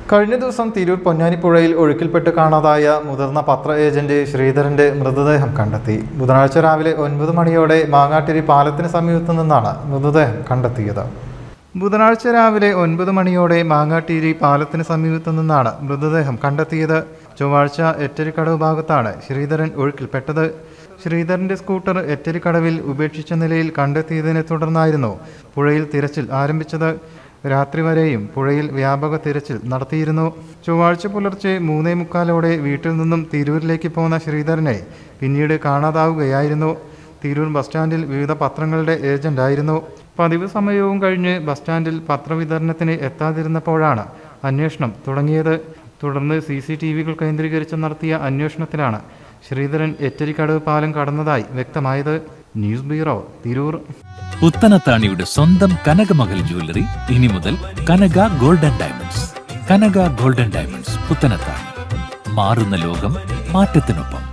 കഴിഞ്ഞ ദിവസം തിരൂർ പൊന്നാനിപ്പുഴയിൽ ഒഴുക്കിൽപ്പെട്ട് കാണാതായ മുതിർന്ന പത്ര ഏജന്റ് ശ്രീധരന്റെ മൃതദേഹം കണ്ടെത്തി ബുധനാഴ്ച രാവിലെ ഒൻപത് മണിയോടെ മാങ്ങാട്ടിരി പാലത്തിന് സമീപത്തു നിന്നാണ് മൃതദേഹം കണ്ടെത്തിയത് ബുധനാഴ്ച രാവിലെ ഒൻപത് മണിയോടെ മാങ്ങാട്ടീരി പാലത്തിന് സമീപത്തു നിന്നാണ് മൃതദേഹം കണ്ടെത്തിയത് ചൊവ്വാഴ്ച എറ്റരിക്കടവ് ഭാഗത്താണ് ശ്രീധരൻ ഒഴുക്കിൽപ്പെട്ടത് ശ്രീധരന്റെ സ്കൂട്ടർ എറ്റരിക്കടവിൽ ഉപേക്ഷിച്ച നിലയിൽ കണ്ടെത്തിയതിനെ തുടർന്നായിരുന്നു പുഴയിൽ തിരച്ചിൽ ആരംഭിച്ചത് രാത്രി വരെയും പുഴയിൽ വ്യാപക തിരച്ചിൽ നടത്തിയിരുന്നു ചൊവ്വാഴ്ച പുലർച്ചെ മൂന്നേ മുക്കാലോടെ വീട്ടിൽ നിന്നും തിരൂരിലേക്ക് പോന്ന ശ്രീധരനെ പിന്നീട് കാണാതാവുകയായിരുന്നു തിരൂർ ബസ് സ്റ്റാൻഡിൽ വിവിധ പത്രങ്ങളുടെ ഏജന്റായിരുന്നു പതിവ് സമയവും കഴിഞ്ഞ് ബസ് സ്റ്റാൻഡിൽ പത്രവിതരണത്തിന് എത്താതിരുന്നപ്പോഴാണ് അന്വേഷണം തുടങ്ങിയത് തുടർന്ന് സി സി ടി വികൾ കേന്ദ്രീകരിച്ച് നടത്തിയ അന്വേഷണത്തിലാണ് ശ്രീധരൻ എറ്റരിക്കടവ് പാലം കടന്നതായി വ്യക്തമായത് ന്യൂസ് ബ്യൂറോ തിരൂർ പുത്തനത്താണിയുടെ സ്വന്തം കനകമകൽ ജ്വല്ലറി ഇനി മുതൽ Kanaka golden diamonds Kanaka golden diamonds Puthanathani മാറുന്ന ലോകം മാറ്റത്തിനൊപ്പം